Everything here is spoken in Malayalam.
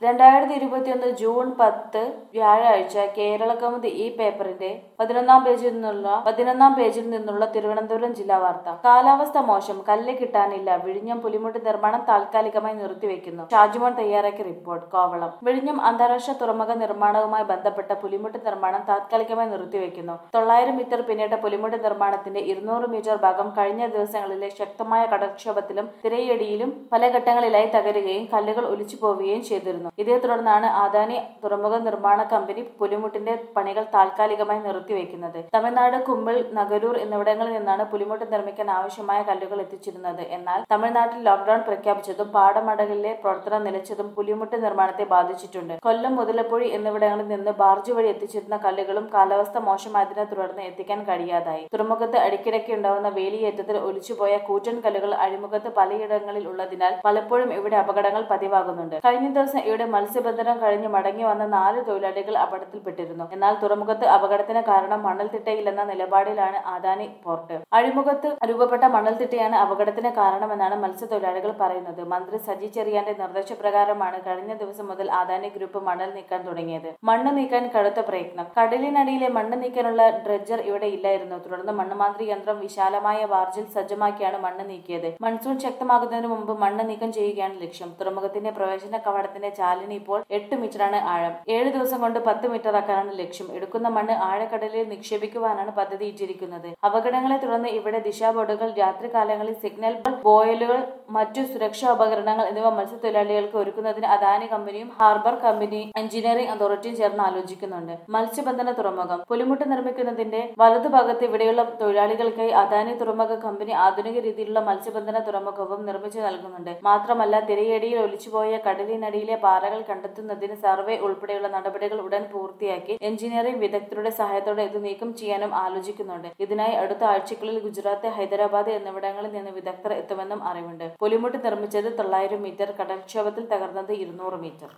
രണ്ടായിരത്തി ഇരുപത്തിയൊന്ന് ജൂൺ പത്ത് വ്യാഴാഴ്ച കേരള കൗമുദി ഈ പേപ്പറിന്റെ പതിനൊന്നാം പേജിൽ നിന്നുള്ള പതിനൊന്നാം പേജിൽ നിന്നുള്ള തിരുവനന്തപുരം ജില്ലാ വാർത്ത കാലാവസ്ഥ മോശം കല്ല് കിട്ടാനില്ല വിഴിഞ്ഞം പുലിമുട്ട് നിർമ്മാണം താൽക്കാലികമായി നിർത്തിവെക്കുന്നു ഷാജുമോൻ തയ്യാറാക്കിയ റിപ്പോർട്ട് കോവളം വിഴിഞ്ഞം അന്താരാഷ്ട്ര തുറമുഖ നിർമ്മാണവുമായി ബന്ധപ്പെട്ട പുലിമുട്ട് നിർമ്മാണം താൽക്കാലികമായി നിർത്തിവെക്കുന്നു തൊള്ളായിരം മീറ്റർ പിന്നിട്ട പുലിമുട്ട് നിർമ്മാണത്തിന്റെ ഇരുന്നൂറ് മീറ്റർ ഭാഗം കഴിഞ്ഞ ദിവസങ്ങളിലെ ശക്തമായ കടൽക്ഷോഭത്തിലും തിരയടിയിലും പല ഘട്ടങ്ങളിലായി തകരുകയും കല്ലുകൾ ഒലിച്ചു പോവുകയും ചെയ്തിരുന്നു ഇതേ തുടർന്നാണ് ആദാനി തുറമുഖ നിർമ്മാണ കമ്പനി പുലിമുട്ടിന്റെ പണികൾ താൽക്കാലികമായി നിർത്തിവെക്കുന്നത് തമിഴ്നാട് കുമ്പിൾ നഗരൂർ എന്നിവിടങ്ങളിൽ നിന്നാണ് പുലിമുട്ട് നിർമ്മിക്കാൻ ആവശ്യമായ കല്ലുകൾ എത്തിച്ചിരുന്നത് എന്നാൽ തമിഴ്നാട്ടിൽ ലോക്ഡൌൺ പ്രഖ്യാപിച്ചതും പാടമടകളിലെ പ്രവർത്തനം നിലച്ചതും പുലിമുട്ട് നിർമ്മാണത്തെ ബാധിച്ചിട്ടുണ്ട് കൊല്ലം മുതലപ്പുഴി എന്നിവിടങ്ങളിൽ നിന്ന് ബാർജ് വഴി എത്തിച്ചിരുന്ന കല്ലുകളും കാലാവസ്ഥ മോശമായതിനെ തുടർന്ന് എത്തിക്കാൻ കഴിയാതായി തുറമുഖത്ത് അടിക്കിടയ്ക്ക് ഉണ്ടാവുന്ന വേലിയേറ്റത്തിൽ ഒലിച്ചുപോയ കൂറ്റൻ കല്ലുകൾ അഴിമുഖത്ത് പലയിടങ്ങളിൽ ഉള്ളതിനാൽ പലപ്പോഴും ഇവിടെ അപകടങ്ങൾ പതിവാകുന്നുണ്ട് കഴിഞ്ഞ ദിവസം ഇവിടെ മത്സ്യബന്ധനം കഴിഞ്ഞ് മടങ്ങി വന്ന നാല് തൊഴിലാളികൾ അപകടത്തിൽപ്പെട്ടിരുന്നു എന്നാൽ തുറമുഖത്ത് അപകടത്തിന് കാരണം മണൽത്തിട്ടയില്ലെന്ന നിലപാടിലാണ് അദാനി പോർട്ട് അഴിമുഖത്ത് രൂപപ്പെട്ട മണൽത്തിട്ടയാണ് അപകടത്തിന് കാരണമെന്നാണ് മത്സ്യത്തൊഴിലാളികൾ പറയുന്നത് മന്ത്രി സജി ചെറിയാന്റെ നിർദ്ദേശപ്രകാരമാണ് കഴിഞ്ഞ ദിവസം മുതൽ അദാനി ഗ്രൂപ്പ് മണൽ നീക്കാൻ തുടങ്ങിയത് മണ്ണ് നീക്കാൻ കടുത്ത പ്രയത്നം കടലിനടിയിലെ മണ്ണ് നീക്കാനുള്ള ഡ്രഡ്ജർ ഇവിടെ ഇല്ലായിരുന്നു തുടർന്ന് മണ്ണുമാന്ത്രി യന്ത്രം വിശാലമായ ബാർജിൽ സജ്ജമാക്കിയാണ് മണ്ണ് നീക്കിയത് മൺസൂൺ ശക്തമാകുന്നതിന് മുമ്പ് മണ്ണ് നീക്കം ചെയ്യുകയാണ് ലക്ഷ്യം തുറമുഖത്തിന്റെ പ്രവേശന കവാടത്തിന്റെ ചാലിനി ഇപ്പോൾ എട്ട് മീറ്ററാണ് ആഴം ഏഴ് ദിവസം കൊണ്ട് പത്ത് മീറ്റർ ആക്കാനാണ് ലക്ഷ്യം എടുക്കുന്ന മണ്ണ് ആഴക്കടലിൽ നിക്ഷേപിക്കുവാനാണ് പദ്ധതി ഇട്ടിരിക്കുന്നത് അപകടങ്ങളെ തുടർന്ന് ഇവിടെ ദിശാ ബോർഡുകൾ രാത്രികാലങ്ങളിൽ സിഗ്നൽ ബോയലുകൾ മറ്റു സുരക്ഷാ ഉപകരണങ്ങൾ എന്നിവ മത്സ്യത്തൊഴിലാളികൾക്ക് ഒരുക്കുന്നതിന് അദാനി കമ്പനിയും ഹാർബർ കമ്പനി എഞ്ചിനീയറിംഗ് അതോറിറ്റിയും ചേർന്ന് ആലോചിക്കുന്നുണ്ട് മത്സ്യബന്ധന തുറമുഖം പുലിമുട്ട് നിർമ്മിക്കുന്നതിന്റെ വലതുഭാഗത്ത് ഇവിടെയുള്ള തൊഴിലാളികൾക്കായി അദാനി തുറമുഖ കമ്പനി ആധുനിക രീതിയിലുള്ള മത്സ്യബന്ധന തുറമുഖവും നിർമ്മിച്ചു നൽകുന്നുണ്ട് മാത്രമല്ല തിരയടിയിൽ ഒലിച്ചുപോയ കടലിനടിയിലെ പാറകൾ കണ്ടെത്തുന്നതിന് സർവേ ഉൾപ്പെടെയുള്ള നടപടികൾ ഉടൻ പൂർത്തിയാക്കി എഞ്ചിനീയറിംഗ് വിദഗ്ധരുടെ സഹായത്തോടെ ഇത് നീക്കം ചെയ്യാനും ആലോചിക്കുന്നുണ്ട് ഇതിനായി അടുത്ത ആഴ്ചകളിൽ ഗുജറാത്ത് ഹൈദരാബാദ് എന്നിവിടങ്ങളിൽ നിന്ന് വിദഗ്ധർ എത്തുമെന്നും അറിവുണ്ട് പുലിമുട്ട് നിർമ്മിച്ചത് തൊള്ളായിരം മീറ്റർ കടൽക്ഷോഭത്തിൽ തകർന്നത് ഇരുന്നൂറ് മീറ്റർ